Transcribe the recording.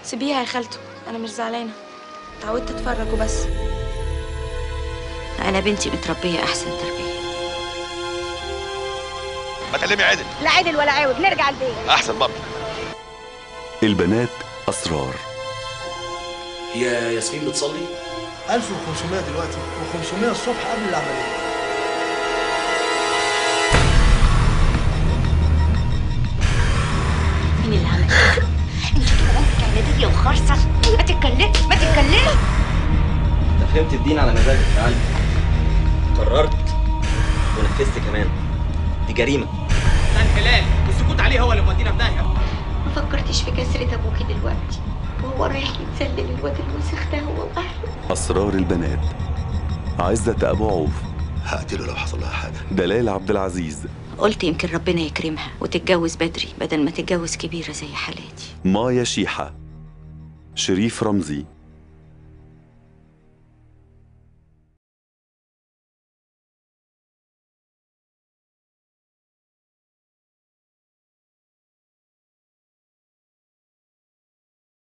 سيبيها يا خالته انا مش زعلانه اتعودت اتفرج وبس انا بنتي متربيه احسن تربيه ما تكلمي عدل لا عدل ولا عوج نرجع البيت احسن برضه البنات أسرار هي ياسمين بتصلي 1500 دلوقتي و500 الصبح قبل العمليه مين اللي عمل كده انت طول عمرك عناديه وخرصه ما تتكلمش ما تتكلمش انت فهمت الدين على مزاجك يا علي قررت ونفذت كمان دي جريمه ده انحلال والسكوت عليه هو اللي مودينا في داهيه ما فكرتش في كسرة ابوكي دلوقتي وهو رايح يتسلل الواد الوسخ ده هو واهله أسرار البنات عزة أبو عوف هقتله لو حصل لها حاجه دلال عبد العزيز قلت يمكن ربنا يكرمها وتتجوز بدري بدل ما تتجوز كبيره زي حالاتي مايا شيحة شريف رمزي